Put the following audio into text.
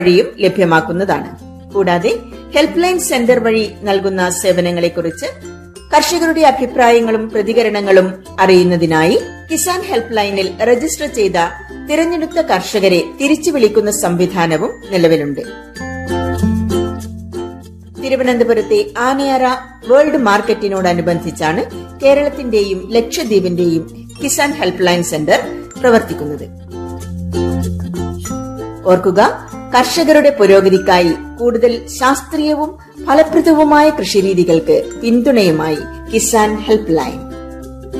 വഴിയും ലഭ്യമാക്കുന്നതാണ് കൂടാതെ help helpline centre വഴി നൽകുന്ന സേവനങ്ങളെക്കുറിച്ച് കർഷകരുടെ അഭിപ്രായങ്ങളും പ്രതികരണങ്ങളും അറിയുന്നതിനായി കിസാൻ ഹെൽപ്പ് ലൈനിൽ രജിസ്റ്റർ ചെയ്ത തിരഞ്ഞെടുത്ത കർഷകരെ തിരിച്ചു വിളിക്കുന്ന സംവിധാനവും നിലവിലുണ്ട് തിരുവനന്തപുരത്തെ ആനയാറ വേൾഡ് മാർക്കറ്റിനോടനുബന്ധിച്ചാണ് കേരളത്തിന്റെയും ലക്ഷദ്വീപിന്റെയും കിസാൻ ഹെൽപ്പ് ലൈൻ സെന്റർ പ്രവർത്തിക്കുന്നത് ഓർക്കുക കർഷകരുടെ പുരോഗതിക്കായി കൂടുതൽ ശാസ്ത്രീയവും ഫലപ്രദവുമായ കൃഷിരീതികൾക്ക് പിന്തുണയുമായി കിസാൻ ഹെൽപ്പ് ലൈൻ